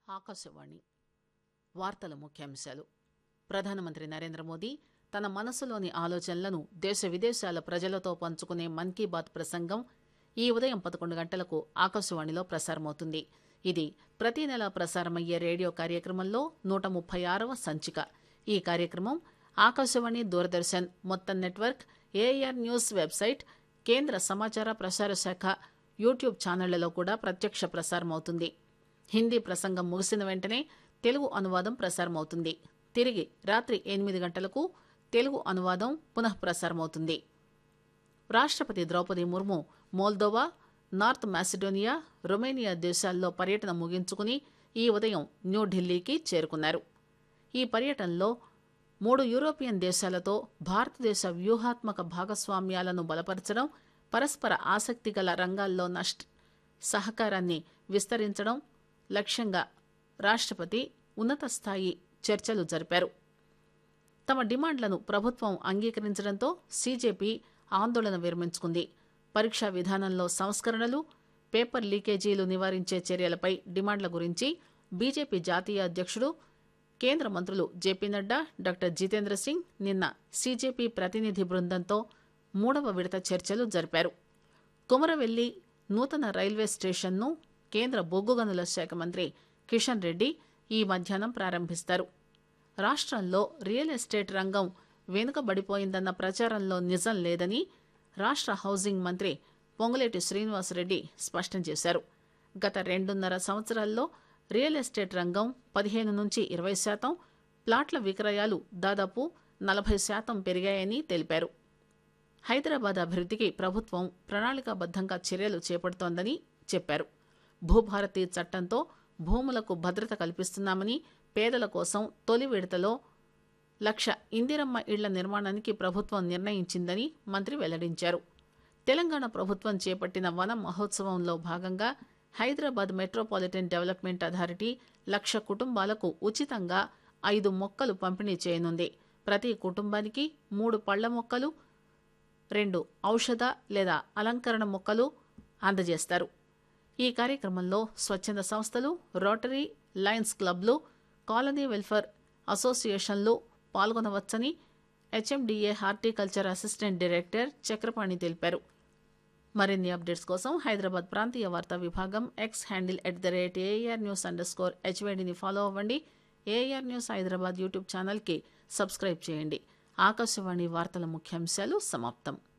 ఆకాశవాణి వార్తల ముఖ్యాంశాలు ప్రధానమంత్రి నరేంద్ర మోదీ తన మనసులోని ఆలోచనలను దేశ విదేశాల ప్రజలతో పంచుకునే మన్ కీ బాత్ ప్రసంగం ఈ ఉదయం పదకొండు గంటలకు ఆకాశవాణిలో ప్రసారమవుతుంది ఇది ప్రతి నెలా ప్రసారమయ్యే రేడియో కార్యక్రమంలో నూట ముప్పై ఆరవ సంచిక ఈ కార్యక్రమం ఆకాశవాణి దూరదర్శన్ మొత్తం నెట్వర్క్ ఏఆర్ న్యూస్ వెబ్సైట్ కేంద్ర సమాచార ప్రసార శాఖ యూట్యూబ్ ఛానళ్లలో కూడా ప్రత్యక్ష ప్రసారమవుతుంది హిందీ ప్రసంగం ముగిసిన వెంటనే తెలుగు అనువాదం ప్రసారమవుతుంది తిరిగి రాత్రి ఎనిమిది గంటలకు తెలుగు అనువాదం పునః ప్రసారమవుతుంది రాష్టపతి Droupadi Murmu Moldova North Macedonia Romania దేశాల్లో పర్యటన ముగించుకుని ఈ ఉదయం న్యూఢిల్లీకి చేరుకున్నారు ఈ పర్యటనలో మూడు యూరోపియన్ దేశాలతో భారతదేశ వ్యూహాత్మక భాగస్వామ్యాలను బలపరచడం పరస్పర ఆసక్తి గల రంగాల్లో నష్ట సహకారాన్ని విస్తరించడం లక్ష్యంగా రాష్టపతి ఉన్నత స్థాయి చర్చలు జరిపారు తమ డిమాండ్లను ప్రభుత్వం అంగీకరించడంతో సీజేపీ ఆందోళన విరమించుకుంది పరీక్షా విధానంలో సంస్కరణలు పేపర్ లీకేజీలు నివారించే చర్యలపై డిమాండ్ల గురించి బీజేపీ జాతీయ అధ్యక్షుడు కేంద్ర మంత్రులు జేపీ నడ్డా డాక్టర్ జితేంద్ర సింగ్ నిన్న సీజేపీ ప్రతినిధి బృందంతో మూడవ విడత చర్చలు జరిపారు కుమరవెల్లి నూతన రైల్వే స్టేషన్ను కేంద్ర బొగ్గు గనుల శాఖ మంత్రి కిషన్ రెడ్డి ఈ మధ్యాహ్నం ప్రారంభిస్తారు రాష్ట్రంలో రియల్ ఎస్టేట్ రంగం వెనుకబడిపోయిందన్న ప్రచారంలో నిజం లేదని రాష్ట్ర హౌసింగ్ మంత్రి పొంగులేటి శ్రీనివాసరెడ్డి స్పష్టం చేశారు గత రెండున్నర సంవత్సరాల్లో రియల్ ఎస్టేట్ రంగం పదిహేను నుంచి ఇరవై శాతం ప్లాట్ల విక్రయాలు దాదాపు నలభై శాతం పెరిగాయని తెలిపారు హైదరాబాద్ అభివృద్ధికి ప్రభుత్వం ప్రణాళికాబద్దంగా చర్యలు చేపడుతోందని చెప్పారు భూభారతి చట్టంతో భూములకు భద్రత కల్పిస్తున్నామని పేదల కోసం తొలి విడతలో లక్ష ఇందిరమ్మ ఇళ్ల నిర్మాణానికి ప్రభుత్వం నిర్ణయించిందని మంత్రి వెల్లడించారు తెలంగాణ ప్రభుత్వం చేపట్టిన వన మహోత్సవంలో భాగంగా హైదరాబాద్ మెట్రోపాలిటన్ డెవలప్మెంట్ అథారిటీ లక్ష కుటుంబాలకు ఉచితంగా ఐదు మొక్కలు పంపిణీ చేయనుంది ప్రతి కుటుంబానికి మూడు పళ్ల మొక్కలు రెండు ఔషధ లేదా అలంకరణ మొక్కలు అందజేస్తారు ఈ కార్యక్రమంలో స్వచ్ఛంద సంస్థలు రోటరీ లయన్స్ క్లబ్లు కాలనీ వెల్ఫేర్ అసోసియేషన్లు పాల్గొనవచ్చని HMDA horticulture assistant director Chakrapani తెలిపారు మరిన్ని అప్డేట్స్ కోసం హైదరాబాద్ ప్రాంతీయ వార్తా విభాగం X handle at the rate AR news underscore స్కోర్ హెచ్వైడిని ఫాలో అవ్వండి ఏఆర్ న్యూస్ హైదరాబాద్ యూట్యూబ్ ఛానల్కి సబ్స్క్రైబ్ చేయండి ఆకాశవాణి వార్తల ముఖ్యాంశాలు సమాప్తం